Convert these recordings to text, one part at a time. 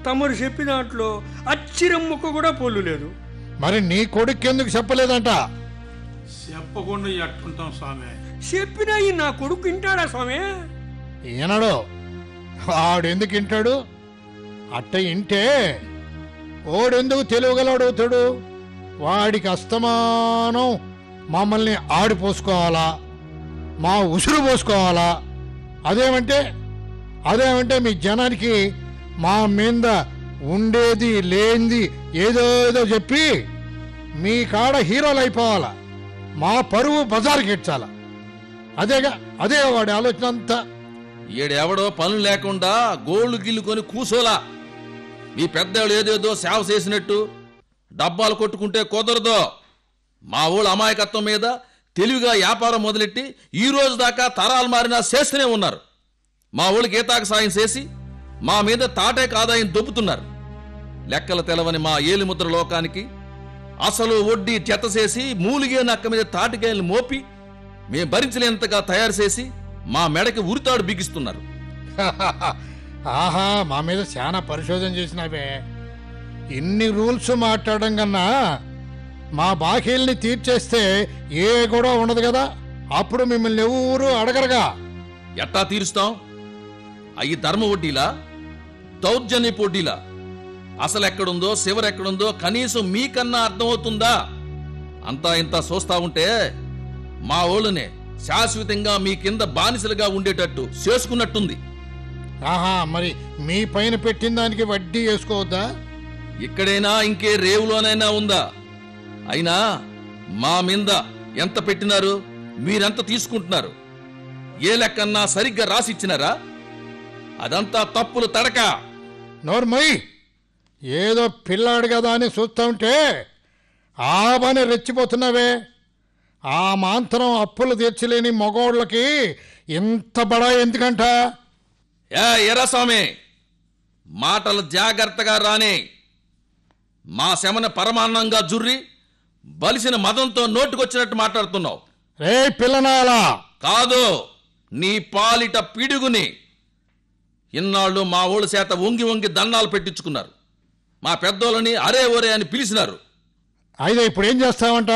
తమరు చెప్పిన దాంట్లో అచ్చిరం ముక్క కూడా పొల్లు లేదు మరి నీ కొడుకు ఎందుకు చెప్పలేదంట చెప్పకుండా ఎట్టుంటాం స్వామి చెప్పినా ఈ నా కొడుకు వింటాడా స్వామి ఈనడు ఆడెందుకు వింటాడు అట్ట ఇంటే ఓడెందుకు తెలియగలవుతాడు వాడికి అస్తమానం మమ్మల్ని ఆడిపోసుకోవాలా మా ఉసురు పోసుకోవాలా అదేమంటే అదేమంటే మీ జనానికి మా మీద ఉండేది లేనిది ఏదో ఏదో చెప్పి మీ కాడ హీరోలు అయిపోవాలా మా పరువు బజార్కి ఎచ్చాలా అదేగా అదే వాడి ఆలోచన అంతా ఈడెవడో పనులు లేకుండా గోళ్లు గిల్లుకొని కూసోలా మీ పెద్దవాళ్ళు ఏదేదో సేవ చేసినట్టు డబ్బాలు కొట్టుకుంటే కుదరదు మా ఊళ్ళ అమాయకత్వం మీద తెలివిగా వ్యాపారం మొదలెట్టి ఈ రోజు దాకా తరాలు మారినా చేస్తూనే ఉన్నారు మా ఊళ్ళకి ఈతాకు సాయం చేసి మా మీద తాటేక ఆదాయం దొబ్బుతున్నారు లెక్కలు తెలవని మా ఏలిముద్ర లోకానికి అసలు వడ్డీ చెత్త చేసి మూలిగే నక్క మీద తాటికాయలు మోపి మేం భరించలేనంతగా తయారు చేసి మా మెడకి ఉరితాడు బిగిస్తున్నారు ఆహా మా మీద చాలా పరిశోధన చేసినావే ఇన్ని రూల్స్ మాట్లాడడం కన్నా మా బాకీల్ని తీర్చేస్తే ఏ గొడవ ఉండదు కదా అప్పుడు మిమ్మల్ని ఎవరు అడగరుగా ఎట్టా తీరుస్తాం అయ్యి ధర్మ వడ్డీలా దౌర్జన్య వడ్డీలా అసలు ఎక్కడుందో చివరు ఎక్కడుందో కనీసం మీకన్నా అర్థమవుతుందా అంతా ఇంత చూస్తా ఉంటే మా ఓళ్ళనే శాశ్వతంగా మీ కింద బానిసలుగా ఉండేటట్టు చేసుకున్నట్టుంది ఆహా మరి మీ పైన పెట్టిన దానికి వడ్డీ వేసుకోవద్దా ఇక్కడైనా ఇంకే రేవులోనైనా ఉందా అయినా మా మీద ఎంత పెట్టినారు మీరెంత తీసుకుంటున్నారు ఏ లెక్కన్నా సరిగ్గా రాసిచ్చినారా అదంతా తప్పులు తడక నోర్మయ్ ఏదో పిల్లాడు కదా అని చూస్తా ఉంటే ఆ పని రెచ్చిపోతున్నావే ఆ మాంతరం అప్పులు తీర్చలేని మగోళ్ళకి ఇంత బడా ఎందుకంట ఏ ఎర్రస్వామి మాటలు జాగ్రత్తగా రానే మా శమన పరమాన్నంగా జుర్రి బలిసిన మదంతో నోటుకొచ్చినట్టు మాట్లాడుతున్నావు రే పిల్లనాలా కాదు నీ పాలిట పిడుగుని ఇన్నాళ్ళు మా ఊళ్ళ చేత వంగి వంగి దండాలు పెట్టించుకున్నారు మా పెద్దోళ్ళని అరే ఒరే అని పిలిచినారు అయితే ఇప్పుడు ఏం చేస్తావంట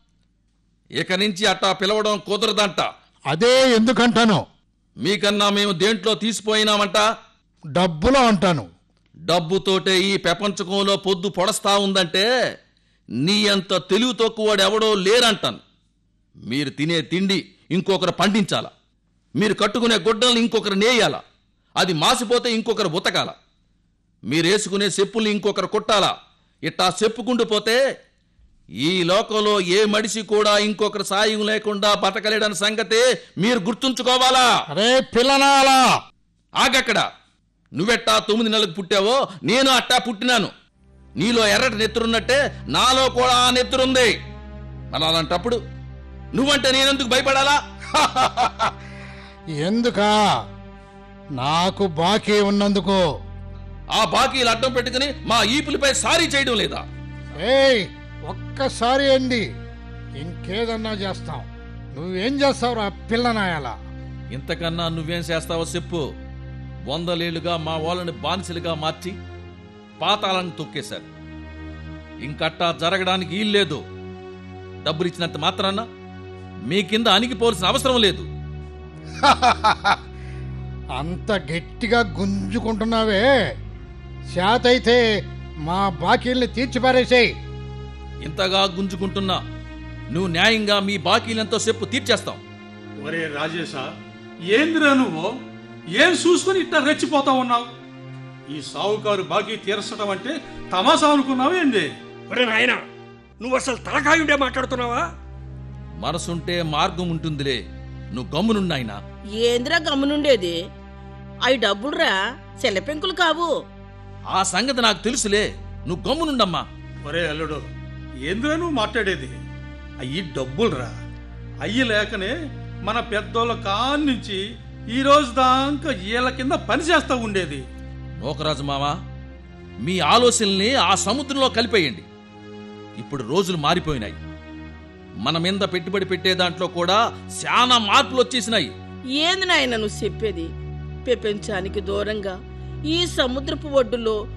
ఇక నుంచి అట్టా పిలవడం కుదరదంట అదే ఎందుకంటాను మీకన్నా మేము దేంట్లో తీసిపోయినామంట డబ్బులో అంటాను డబ్బుతోటే ఈ ప్రపంచకంలో పొద్దు పొడస్తా ఉందంటే నీ అంత తెలివి తక్కువవాడు ఎవడో లేరంటాను మీరు తినే తిండి ఇంకొకరు పండించాల మీరు కట్టుకునే గుడ్డల్ని ఇంకొకరు నేయాల అది మాసిపోతే ఇంకొకరు ఉతకాల మీరేసుకునే చెప్పుల్ని ఇంకొకరు కుట్టాలా ఇట్టా చెప్పుకుంటూ పోతే ఈ లోకంలో ఏ మనిషి కూడా ఇంకొకరు సాయం లేకుండా బతకలేడని సంగతే మీరు గుర్తుంచుకోవాలా అరే పిల్లనాలా ఆగక్కడ నువ్వెట్టా తొమ్మిది నెలలకు పుట్టావో నేను అట్టా పుట్టినాను నీలో ఎర్రటి నెత్తురున్నట్టే నాలో కూడా ఆ నెత్తురుంది మరి అలాంటప్పుడు నువ్వంటే నేనెందుకు భయపడాలా ఎందుకా నాకు బాకీ ఉన్నందుకు ఆ బాకీలు అడ్డం పెట్టుకుని మా ఈపులపై సారీ చేయడం లేదా ఏయ్ ఒక్కసారి అండి ఇంకేదన్నా చేస్తాం నువ్వేం చేస్తావురా పిల్లనాయాలా ఇంతకన్నా నువ్వేం చేస్తావో చెప్పు వందలేళ్లుగా మా వాళ్ళని బానిసలుగా మార్చి పాతాలను తొక్కేశారు ఇంకట్టా జరగడానికి వీల్లేదు డబ్బులిచ్చినంత మాత్రాన మీ కింద అణిగిపోవాల్సిన అవసరం లేదు అంత గట్టిగా గుంజుకుంటున్నావే శాతైతే మా బాకీల్ని తీర్చిపారేసేయ్ ఇంతగా గుంజుకుంటున్నా నువ్వు న్యాయంగా మీ బాకీలెంతో చెప్పు తీర్చేస్తాం ఒరే రాజేశా ఏందిరా నువ్వు ఏం చూసుకుని ఇట్లా రెచ్చిపోతా ఉన్నావు ఈ సావుకారు బాకీ తీర్చడం అంటే తమాషా అనుకున్నావు ఏంది ఒరే నాయనా నువ్వు అసలు తలకాయుండే మాట్లాడుతున్నావా మనసుంటే మార్గం ఉంటుందిలే నువ్వు గమ్మునున్నాయినా ఏందిరా గమ్మునుండేది అవి డబ్బులురా సెల్లపెంకులు కావు ఆ సంగతి నాకు తెలుసులే నువ్వు గమ్మునుండమ్మా ఒరే అల్లుడు ఏందిరా నువ్వు మాట్లాడేది అయ్యి డబ్బులురా అయ్యి లేకనే మన పెద్దోళ్ళ కాన్నించి ఈ రోజు దాకా వీళ్ళ కింద పని చేస్తా ఉండేది నోకరాజు మావా మీ ఆలోచనల్ని ఆ సముద్రంలో కలిపేయండి ఇప్పుడు రోజులు మారిపోయినాయి మన మీద పెట్టుబడి పెట్టే దాంట్లో కూడా చాలా మార్పులు వచ్చేసినాయి ఏంది నాయన నువ్వు చెప్పేది ప్రపంచానికి దూరంగా ఈ సముద్రపు ఒడ్డులో